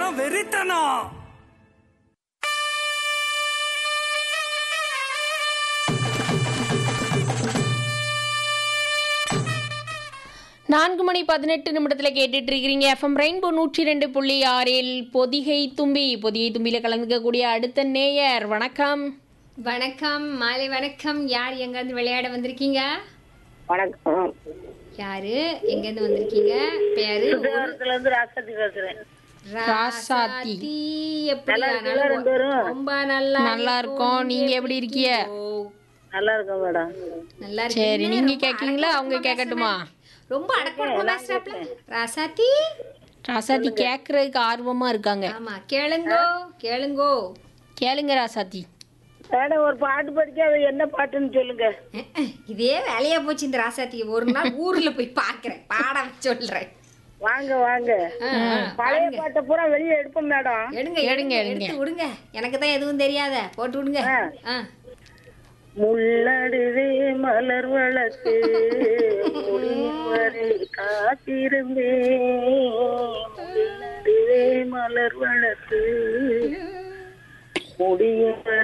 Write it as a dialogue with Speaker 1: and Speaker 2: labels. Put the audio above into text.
Speaker 1: வெறித்தனம்
Speaker 2: நான்கு மணி பதினெட்டு நிமிடத்தில் கேட்டுட்டு இருக்கிறீங்க எஃப்எம் ரெயின்போ நூற்றி ரெண்டு புள்ளி ஆறில் பொதிகை தும்பி பொதிகை தும்பியில் கலந்துக்கக்கூடிய அடுத்த நேயர் வணக்கம்
Speaker 3: வணக்கம் மாலை வணக்கம் யார் எங்கேருந்து விளையாட வந்திருக்கீங்க
Speaker 4: வணக்கம்
Speaker 3: யாரு எங்கேருந்து வந்திருக்கீங்க பேரு
Speaker 4: சுற்றுவாரத்துல இருந்து ராசாத்தி பேசுறேன்
Speaker 2: ராசாத்தி.
Speaker 3: ராசாத்தி. எப்படி
Speaker 4: நல்லா இருக்கீங்களா
Speaker 3: ஆனாலும்
Speaker 4: ரெண்டு பேரும்?
Speaker 3: ரொம்ப நல்லா
Speaker 2: நல்லா இருக்கோம் நீங்க எப்படி இருக்கீங்க
Speaker 4: நல்லா இருக்கேன் மேடம்
Speaker 3: நல்லா
Speaker 2: சரி
Speaker 3: இருக்கீங்க
Speaker 2: நீங்க
Speaker 3: ரொம்ப
Speaker 2: கேக்கீங்களா அவங்க
Speaker 3: அடக்கமா
Speaker 2: கேட்கட்டுமா
Speaker 3: ரொம்ப அடக்கமா பேசுறாப்ல ராசாத்தி
Speaker 2: ராசாத்தி கேட்கறதுக்கு ஆர்வமா இருக்காங்க
Speaker 3: ஆமா கேளுங்கோ கேளுங்கோ
Speaker 2: கேளுங்க ராசாத்தி
Speaker 4: மேடம் ஒரு பாட்டு படிக்க அது என்ன பாட்டுன்னு சொல்லுங்க
Speaker 3: அஹ், அஹ், இதே வேலையா போச்சு இந்த ராசாத்தி ஒரு நாள் ஊர்ல போய் பாக்குறேன் பாட சொல்றேன்
Speaker 4: வாங்க வாங்க
Speaker 3: ஆ, ஆ,
Speaker 4: பழைய பாட்டை பூரா வெளியே எடுப்போம் மேடம்
Speaker 3: எடுங்க
Speaker 2: எடுங்க,
Speaker 3: எடுங்க
Speaker 2: எடுங்க.
Speaker 3: எடுத்து விடுங்க எனக்கு தான் எதுவும் தெரியாத போட்டு விடுங்க ஆ.
Speaker 4: முள்ளடுவே மலர் வளர்த்து முடியும் வரை காத்திருந்தே முள்ளடுவே மலர் வளர்த்து முடியும் வரை